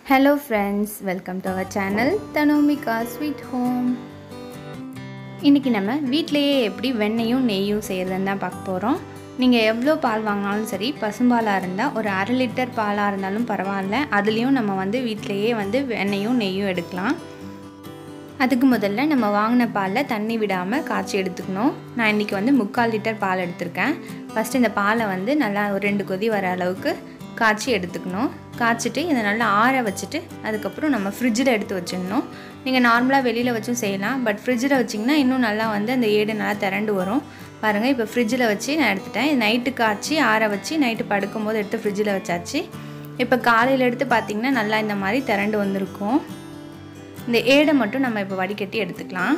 hello friends welcome to our channel தனோமிகா sweet home இன்றைக்கி நம்ம வீட்டிலையே எப்படி வெண்ணெயும் நெய்யும் செய்கிறதுன்னு தான் பார்க்க போகிறோம் நீங்கள் எவ்வளோ பால் வாங்கினாலும் சரி பசும்பாலாக இருந்தால் ஒரு அரை லிட்டர் பாலாக இருந்தாலும் பரவாயில்ல அதுலேயும் நம்ம வந்து வீட்டிலையே வந்து வெண்ணெயும் நெய்யும் எடுக்கலாம் அதுக்கு முதல்ல நம்ம வாங்கின பாலில் தண்ணி விடாமல் காய்ச்சி எடுத்துக்கணும் நான் இன்றைக்கி வந்து முக்கால் லிட்டர் பால் எடுத்திருக்கேன் ஃபஸ்ட்டு இந்த பாலை வந்து நல்லா ஒரு ரெண்டு கொதி வர அளவுக்கு காய்ச்சி எடுத்துக்கணும் காய்ச்சிட்டு இதை நல்லா ஆற வச்சுட்டு அதுக்கப்புறம் நம்ம ஃப்ரிட்ஜில் எடுத்து வச்சிடணும் நீங்கள் நார்மலாக வெளியில் வச்சும் செய்யலாம் பட் ஃப்ரிட்ஜில் வச்சிங்கன்னா இன்னும் நல்லா வந்து அந்த ஏடு நல்லா திரண்டு வரும் பாருங்கள் இப்போ ஃப்ரிட்ஜில் வச்சு நான் எடுத்துட்டேன் இது நைட்டு காய்ச்சி ஆற வச்சு நைட்டு படுக்கும்போது எடுத்து ஃப்ரிட்ஜில் வச்சாச்சு இப்போ காலையில் எடுத்து பார்த்திங்கன்னா நல்லா இந்த மாதிரி திரண்டு வந்திருக்கும் இந்த ஏடை மட்டும் நம்ம இப்போ வடிகட்டி எடுத்துக்கலாம்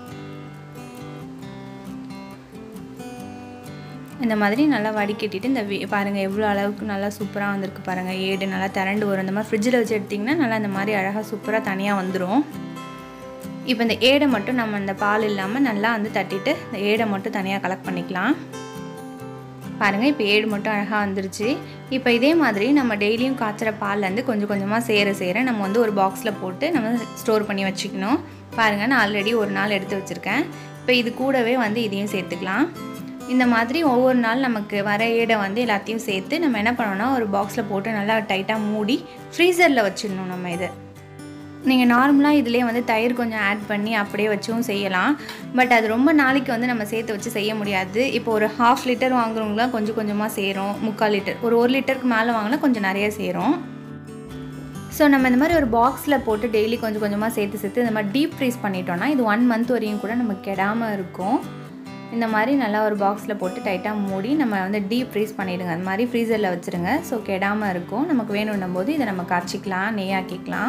இந்த மாதிரி நல்லா வடிகட்டிட்டு இந்த வி- பாருங்க எவ்வளோ அளவுக்கு நல்லா சூப்பராக வந்திருக்கு பாருங்கள் ஏடு நல்லா திரண்டு வரும் இந்த மாதிரி ஃப்ரிட்ஜில் வச்சு எடுத்திங்கன்னா நல்லா இந்த மாதிரி அழகாக சூப்பராக தனியாக வந்துடும் இப்போ இந்த ஏடை மட்டும் நம்ம இந்த பால் இல்லாமல் நல்லா வந்து தட்டிட்டு இந்த ஏடை மட்டும் தனியாக கலெக்ட் பண்ணிக்கலாம் பாருங்கள் இப்போ ஏடு மட்டும் அழகாக வந்துருச்சு இப்போ இதே மாதிரி நம்ம டெய்லியும் காய்ச்சுற பால்லேருந்து கொஞ்சம் கொஞ்சமாக சேர சேர நம்ம வந்து ஒரு பாக்ஸில் போட்டு நம்ம ஸ்டோர் பண்ணி வச்சுக்கணும் பாருங்கள் நான் ஆல்ரெடி ஒரு நாள் எடுத்து வச்சுருக்கேன் இப்போ இது கூடவே வந்து இதையும் சேர்த்துக்கலாம் இந்த மாதிரி ஒவ்வொரு நாள் நமக்கு வர ஏடை வந்து எல்லாத்தையும் சேர்த்து நம்ம என்ன பண்ணோம்னா ஒரு பாக்ஸில் போட்டு நல்லா டைட்டாக மூடி ஃப்ரீசரில் வச்சிடணும் நம்ம இதை நீங்கள் நார்மலாக இதிலே வந்து தயிர் கொஞ்சம் ஆட் பண்ணி அப்படியே வச்சும் செய்யலாம் பட் அது ரொம்ப நாளைக்கு வந்து நம்ம சேர்த்து வச்சு செய்ய முடியாது இப்போ ஒரு ஹாஃப் லிட்டர் வாங்குறவங்களாம் கொஞ்சம் கொஞ்சமாக சேரும் முக்கால் லிட்டர் ஒரு ஒரு லிட்டருக்கு மேலே வாங்கினா கொஞ்சம் நிறைய சேரும் ஸோ நம்ம இந்த மாதிரி ஒரு பாக்ஸில் போட்டு டெய்லி கொஞ்சம் கொஞ்சமாக சேர்த்து சேர்த்து இந்த மாதிரி டீப் ஃப்ரீஸ் பண்ணிட்டோம்னா இது ஒன் மந்த் வரையும் கூட நமக்கு கெடாமல் இருக்கும் இந்த மாதிரி நல்லா ஒரு பாக்ஸில் போட்டு டைட்டாக மூடி நம்ம வந்து டீப் ஃப்ரீஸ் பண்ணிவிடுங்க அந்த மாதிரி ஃப்ரீசரில் வச்சுருங்க ஸோ கெடாமல் இருக்கும் நமக்கு வேணுன்னும் போது இதை நம்ம காய்ச்சிக்கலாம் நெய்யாக்கிக்கலாம்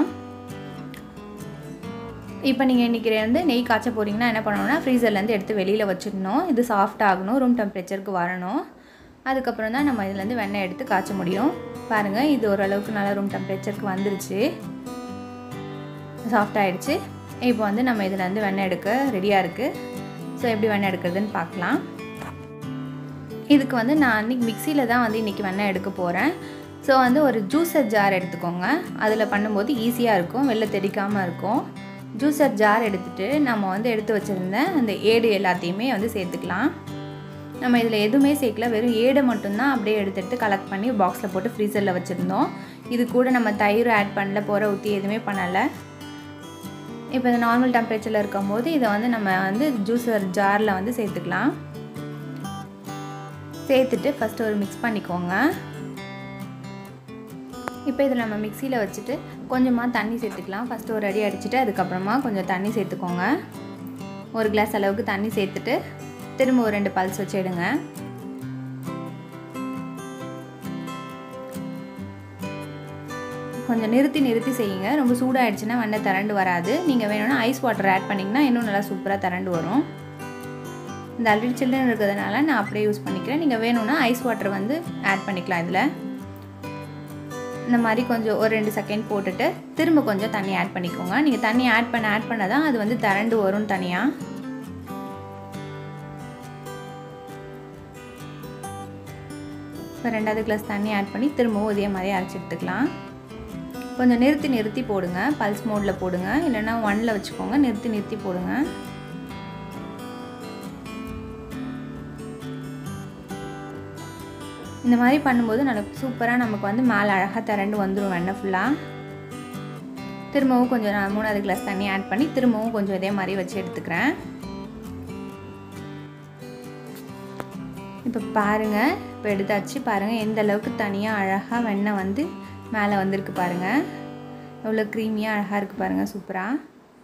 இப்போ நீங்கள் இன்றைக்கி வந்து நெய் காய்ச்ச போகிறீங்கன்னா என்ன பண்ணணும்னா ஃப்ரீசர்லேருந்து எடுத்து வெளியில் வச்சிடணும் இது சாஃப்ட் ஆகணும் ரூம் டெம்பரேச்சருக்கு வரணும் அதுக்கப்புறம் தான் நம்ம இதுலேருந்து வெண்ணெய் எடுத்து காய்ச்ச முடியும் பாருங்கள் இது ஓரளவுக்கு நல்லா ரூம் டெம்பரேச்சருக்கு வந்துருச்சு சாஃப்ட் ஆகிடுச்சு இப்போ வந்து நம்ம இதுலேருந்து வெண்ணெய் எடுக்க ரெடியாக இருக்குது ஸோ எப்படி வெண்ணெய் எடுக்கிறதுன்னு பார்க்கலாம் இதுக்கு வந்து நான் அன்றைக்கி மிக்சியில் தான் வந்து இன்றைக்கி வெண்ணெய் எடுக்க போகிறேன் ஸோ வந்து ஒரு ஜூஸர் ஜார் எடுத்துக்கோங்க அதில் பண்ணும்போது ஈஸியாக இருக்கும் வெளில தெளிக்காமல் இருக்கும் ஜூஸர் ஜார் எடுத்துகிட்டு நம்ம வந்து எடுத்து வச்சுருந்த அந்த ஏடு எல்லாத்தையுமே வந்து சேர்த்துக்கலாம் நம்ம இதில் எதுவுமே சேர்க்கல வெறும் ஏடை மட்டும்தான் அப்படியே எடுத்து எடுத்து கலெக்ட் பண்ணி பாக்ஸில் போட்டு ஃப்ரீசரில் வச்சுருந்தோம் இது கூட நம்ம தயிர் ஆட் பண்ணல போகிற ஊற்றி எதுவுமே பண்ணலை இப்போ இந்த நார்மல் டெம்பரேச்சரில் இருக்கும்போது இதை வந்து நம்ம வந்து ஜூஸர் ஜாரில் வந்து சேர்த்துக்கலாம் சேர்த்துட்டு ஃபஸ்ட்டு ஒரு மிக்ஸ் பண்ணிக்கோங்க இப்போ இதில் நம்ம மிக்சியில் வச்சுட்டு கொஞ்சமாக தண்ணி சேர்த்துக்கலாம் ஃபஸ்ட்டு ஒரு அடி அடிச்சுட்டு அதுக்கப்புறமா கொஞ்சம் தண்ணி சேர்த்துக்கோங்க ஒரு கிளாஸ் அளவுக்கு தண்ணி சேர்த்துட்டு திரும்ப ஒரு ரெண்டு பல்ஸ் வச்சு எடுங்க கொஞ்சம் நிறுத்தி நிறுத்தி செய்யுங்க ரொம்ப சூடாகிடுச்சுன்னா வெண்ணெய் திரண்டு வராது நீங்கள் வேணும்னா ஐஸ் வாட்டர் ஆட் பண்ணிங்கன்னா இன்னும் நல்லா சூப்பராக திரண்டு வரும் இந்த ஆல்ரெடி சில்லுன்னு இருக்கிறதுனால நான் அப்படியே யூஸ் பண்ணிக்கிறேன் நீங்கள் வேணும்னா ஐஸ் வாட்டர் வந்து ஆட் பண்ணிக்கலாம் இதில் இந்த மாதிரி கொஞ்சம் ஒரு ரெண்டு செகண்ட் போட்டுட்டு திரும்ப கொஞ்சம் தண்ணி ஆட் பண்ணிக்கோங்க நீங்கள் தண்ணி ஆட் பண்ண ஆட் பண்ண தான் அது வந்து திரண்டு வரும் தனியாக இப்போ ரெண்டாவது கிளாஸ் தண்ணி ஆட் பண்ணி திரும்பவும் இதே மாதிரி அரைச்சி எடுத்துக்கலாம் கொஞ்சம் நிறுத்தி நிறுத்தி போடுங்க பல்ஸ் மோடில் போடுங்க இல்லைன்னா ஒன்னில் வச்சுக்கோங்க நிறுத்தி நிறுத்தி போடுங்க இந்த மாதிரி பண்ணும்போது நமக்கு சூப்பராக நமக்கு வந்து மேலே அழகாக திரண்டு வந்துடும் வெண்ணெய் ஃபுல்லாக திரும்பவும் கொஞ்சம் நான் மூணாவது கிளாஸ் தண்ணி ஆட் பண்ணி திரும்பவும் கொஞ்சம் இதே மாதிரி வச்சு எடுத்துக்கிறேன் இப்போ பாருங்கள் இப்போ எடுத்தாச்சு பாருங்கள் எந்த அளவுக்கு தனியாக அழகாக வெண்ணெய் வந்து மேலே வந்திருக்கு பாருங்கள் எவ்வளோ க்ரீமியாக அழகாக இருக்குது பாருங்கள் சூப்பராக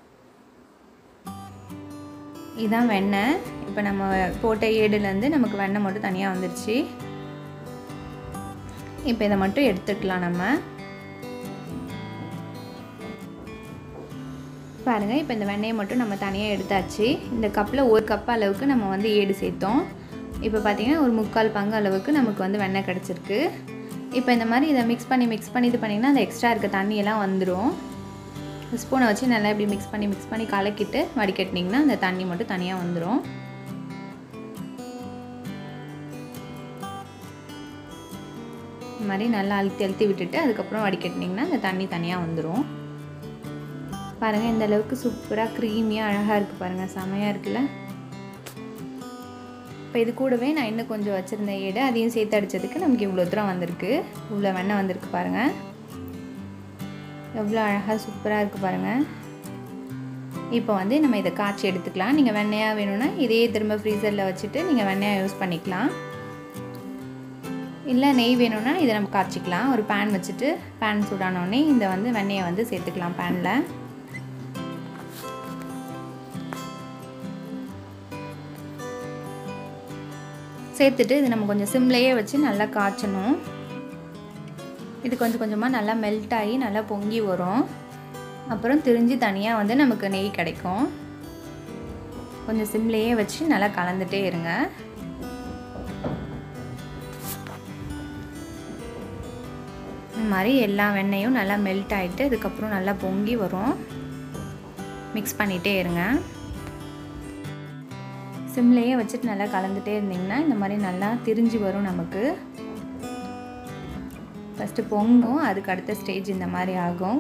இதுதான் வெண்ணெய் இப்போ நம்ம போட்ட ஏடுலேருந்து நமக்கு வெண்ணெய் மட்டும் தனியாக வந்துருச்சு இப்போ இதை மட்டும் எடுத்துக்கலாம் நம்ம பாருங்கள் இப்போ இந்த வெண்ணெயை மட்டும் நம்ம தனியாக எடுத்தாச்சு இந்த கப்பில் ஒரு கப் அளவுக்கு நம்ம வந்து ஏடு சேர்த்தோம் இப்போ பார்த்தீங்கன்னா ஒரு முக்கால் பங்கு அளவுக்கு நமக்கு வந்து வெண்ணெய் கிடச்சிருக்கு இப்போ இந்த மாதிரி இதை மிக்ஸ் பண்ணி மிக்ஸ் பண்ணி இது பண்ணிங்கன்னா அந்த எக்ஸ்ட்ரா இருக்க தண்ணியெல்லாம் வந்துடும் ஸ்பூனை வச்சு நல்லா இப்படி மிக்ஸ் பண்ணி மிக்ஸ் பண்ணி கலக்கிட்டு வடிகட்டினீங்கன்னா அந்த தண்ணி மட்டும் தனியாக வந்துடும் இந்த மாதிரி நல்லா அழுத்தி அழுத்தி விட்டுட்டு அதுக்கப்புறம் வடிகட்டினீங்கன்னா அந்த தண்ணி தனியாக வந்துடும் பாருங்கள் இந்த அளவுக்கு சூப்பராக க்ரீமியாக அழகாக இருக்குது பாருங்கள் செமையாக இருக்குல்ல இப்போ இது கூடவே நான் இன்னும் கொஞ்சம் வச்சுருந்த ஏடு அதையும் சேர்த்து அடித்ததுக்கு நமக்கு இவ்வளோ தூரம் வந்திருக்கு இவ்வளோ வெண்ணெய் வந்திருக்கு பாருங்கள் எவ்வளோ அழகாக சூப்பராக இருக்குது பாருங்கள் இப்போ வந்து நம்ம இதை காய்ச்சி எடுத்துக்கலாம் நீங்கள் வெண்ணெயாக வேணும்னா இதையே திரும்ப ஃப்ரீசரில் வச்சுட்டு நீங்கள் வெண்ணெயாக யூஸ் பண்ணிக்கலாம் இல்லை நெய் வேணும்னா இதை நம்ம காய்ச்சிக்கலாம் ஒரு பேன் வச்சுட்டு பேன் சூடானோடனே இந்த வந்து வெண்ணெயை வந்து சேர்த்துக்கலாம் பேனில் சேர்த்துட்டு இது நம்ம கொஞ்சம் சிம்லேயே வச்சு நல்லா காய்ச்சணும் இது கொஞ்சம் கொஞ்சமாக நல்லா மெல்ட் ஆகி நல்லா பொங்கி வரும் அப்புறம் திரிஞ்சு தனியாக வந்து நமக்கு நெய் கிடைக்கும் கொஞ்சம் சிம்லேயே வச்சு நல்லா கலந்துட்டே இருங்க இந்த மாதிரி எல்லா வெண்ணெயும் நல்லா மெல்ட் ஆகிட்டு அதுக்கப்புறம் நல்லா பொங்கி வரும் மிக்ஸ் பண்ணிகிட்டே இருங்க சிம்லேயே வச்சுட்டு நல்லா கலந்துட்டே இருந்திங்கன்னா இந்த மாதிரி நல்லா திரிஞ்சு வரும் நமக்கு ஃபஸ்ட்டு பொங்கும் அதுக்கு அடுத்த ஸ்டேஜ் இந்த மாதிரி ஆகும்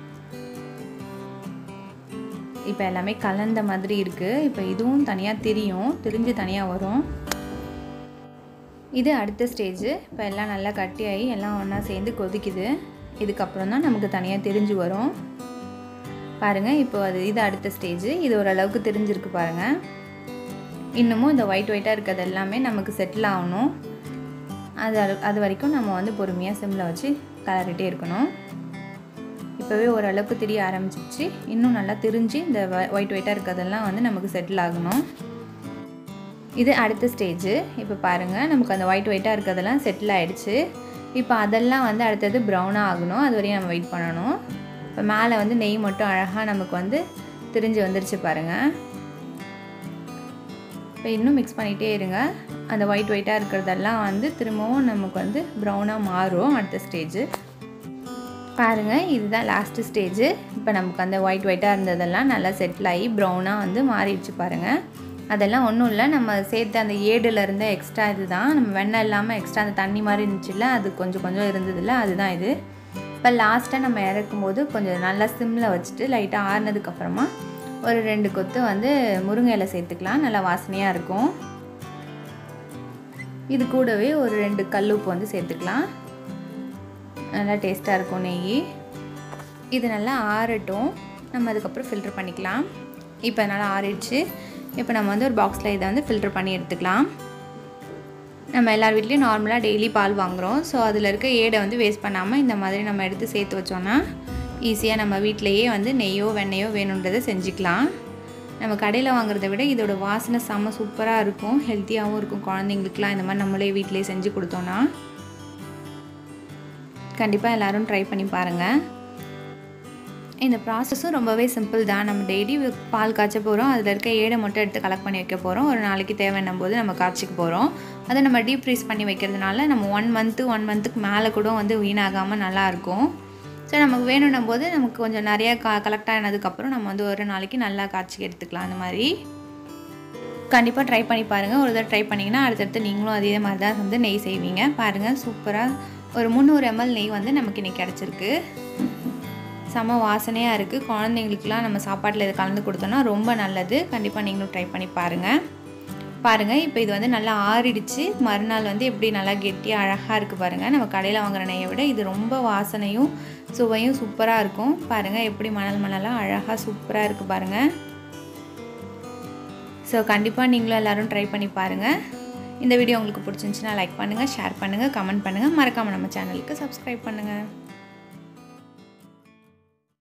இப்போ எல்லாமே கலந்த மாதிரி இருக்குது இப்போ இதுவும் தனியாக திரியும் திரிஞ்சு தனியாக வரும் இது அடுத்த ஸ்டேஜு இப்போ எல்லாம் நல்லா கட்டியாகி எல்லாம் ஒன்றா சேர்ந்து கொதிக்குது இதுக்கப்புறம் தான் நமக்கு தனியாக தெரிஞ்சு வரும் பாருங்கள் இப்போ அது இது அடுத்த ஸ்டேஜு இது ஓரளவுக்கு தெரிஞ்சிருக்கு பாருங்கள் இன்னமும் இந்த ஒயிட் ஒயிட்டாக இருக்கிறது எல்லாமே நமக்கு செட்டில் ஆகணும் அது அது வரைக்கும் நம்ம வந்து பொறுமையாக சிம்மில் வச்சு கலரிட்டே இருக்கணும் இப்போவே ஓரளவுக்கு தெரிய ஆரம்பிச்சிச்சு இன்னும் நல்லா திரிஞ்சு இந்த ஒயிட் ஒயிட்டாக இருக்கிறதெல்லாம் வந்து நமக்கு செட்டில் ஆகணும் இது அடுத்த ஸ்டேஜு இப்போ பாருங்கள் நமக்கு அந்த ஒயிட் ஒயிட்டாக இருக்கிறதெல்லாம் செட்டில் ஆகிடுச்சு இப்போ அதெல்லாம் வந்து அடுத்தது ப்ரௌனாக ஆகணும் அது வரையும் நம்ம வெயிட் பண்ணணும் இப்போ மேலே வந்து நெய் மட்டும் அழகாக நமக்கு வந்து திரிஞ்சு வந்துருச்சு பாருங்கள் இப்போ இன்னும் மிக்ஸ் பண்ணிகிட்டே இருங்க அந்த ஒயிட் ஒயிட்டாக இருக்கிறதெல்லாம் வந்து திரும்பவும் நமக்கு வந்து ப்ரௌனாக மாறும் அடுத்த ஸ்டேஜு பாருங்கள் இதுதான் லாஸ்ட்டு ஸ்டேஜு இப்போ நமக்கு அந்த ஒயிட் ஒயிட்டாக இருந்ததெல்லாம் நல்லா செட்டில் ஆகி ப்ரௌனாக வந்து மாறிடுச்சு பாருங்கள் அதெல்லாம் ஒன்றும் இல்லை நம்ம சேர்த்து அந்த ஏடில் இருந்த எக்ஸ்ட்ரா இது தான் நம்ம வெண்ணெய் இல்லாமல் எக்ஸ்ட்ரா அந்த தண்ணி மாதிரி இருந்துச்சுல்ல அது கொஞ்சம் கொஞ்சம் இருந்ததில்ல அதுதான் இது இப்போ லாஸ்ட்டாக நம்ம இறக்கும் போது கொஞ்சம் நல்லா சிம்மில் வச்சுட்டு லைட்டாக ஆறுனதுக்கப்புறமா ஒரு ரெண்டு கொத்து வந்து முருங்கை இலை சேர்த்துக்கலாம் நல்லா வாசனையாக இருக்கும் இது கூடவே ஒரு ரெண்டு கல் உப்பு வந்து சேர்த்துக்கலாம் நல்லா டேஸ்ட்டாக இருக்கும் நெய் இது நல்லா ஆறட்டும் நம்ம அதுக்கப்புறம் ஃபில்ட்ரு பண்ணிக்கலாம் இப்போ நல்லா ஆறிடுச்சு இப்போ நம்ம வந்து ஒரு பாக்ஸில் இதை வந்து ஃபில்ட்ரு பண்ணி எடுத்துக்கலாம் நம்ம எல்லார் வீட்லேயும் நார்மலாக டெய்லி பால் வாங்குகிறோம் ஸோ அதில் இருக்க ஏடை வந்து வேஸ்ட் பண்ணாமல் இந்த மாதிரி நம்ம எடுத்து சேர்த்து வச்சோன்னா ஈஸியாக நம்ம வீட்டிலையே வந்து நெய்யோ வெண்ணெயோ வேணுன்றதை செஞ்சுக்கலாம் நம்ம கடையில் வாங்குறத விட இதோட வாசனை செம்ம சூப்பராக இருக்கும் ஹெல்த்தியாகவும் இருக்கும் குழந்தைங்களுக்குலாம் இந்த மாதிரி நம்மளே வீட்டிலே செஞ்சு கொடுத்தோன்னா கண்டிப்பாக எல்லோரும் ட்ரை பண்ணி பாருங்கள் இந்த ப்ராசஸும் ரொம்பவே சிம்பிள் தான் நம்ம டெய்லி பால் காய்ச்ச போகிறோம் அதில் இருக்க ஏடை மட்டும் எடுத்து கலெக்ட் பண்ணி வைக்க போகிறோம் ஒரு நாளைக்கு தேவைன்னும் போது நம்ம காய்ச்சிக்க போகிறோம் அதை நம்ம டீப் ஃப்ரீஸ் பண்ணி வைக்கிறதுனால நம்ம ஒன் மந்த்து ஒன் மந்த்துக்கு மேலே கூட வந்து வீணாகாமல் நல்லாயிருக்கும் ஸோ நமக்கு வேணும்னும் போது நமக்கு கொஞ்சம் நிறையா கா கலெக்ட் ஆனதுக்கப்புறம் நம்ம வந்து ஒரு நாளைக்கு நல்லா காய்ச்சி எடுத்துக்கலாம் அந்த மாதிரி கண்டிப்பாக ட்ரை பண்ணி பாருங்கள் ஒரு தடவை ட்ரை பண்ணிங்கன்னா அடுத்தடுத்து நீங்களும் அதே மாதிரி தான் வந்து நெய் செய்வீங்க பாருங்கள் சூப்பராக ஒரு முந்நூறு எம்எல் நெய் வந்து நமக்கு இன்றைக்கி கிடச்சிருக்கு செம வாசனையாக இருக்குது குழந்தைங்களுக்குலாம் நம்ம சாப்பாட்டில் இதை கலந்து கொடுத்தோன்னா ரொம்ப நல்லது கண்டிப்பாக நீங்களும் ட்ரை பண்ணி பாருங்கள் பாருங்கள் இப்போ இது வந்து நல்லா ஆறிடுச்சு மறுநாள் வந்து எப்படி நல்லா கெட்டியாக அழகாக இருக்குது பாருங்கள் நம்ம கடையில் வாங்குற நெய்யை விட இது ரொம்ப வாசனையும் சுவையும் சூப்பராக இருக்கும் பாருங்கள் எப்படி மணல் மணலாக அழகாக சூப்பராக இருக்குது பாருங்கள் ஸோ கண்டிப்பாக நீங்களும் எல்லோரும் ட்ரை பண்ணி பாருங்கள் இந்த வீடியோ உங்களுக்கு பிடிச்சிருந்துச்சுன்னா லைக் பண்ணுங்கள் ஷேர் பண்ணுங்கள் கமெண்ட் பண்ணுங்கள் மறக்காமல் நம்ம சேனலுக்கு சப்ஸ்கிரைப் பண்ணுங்கள்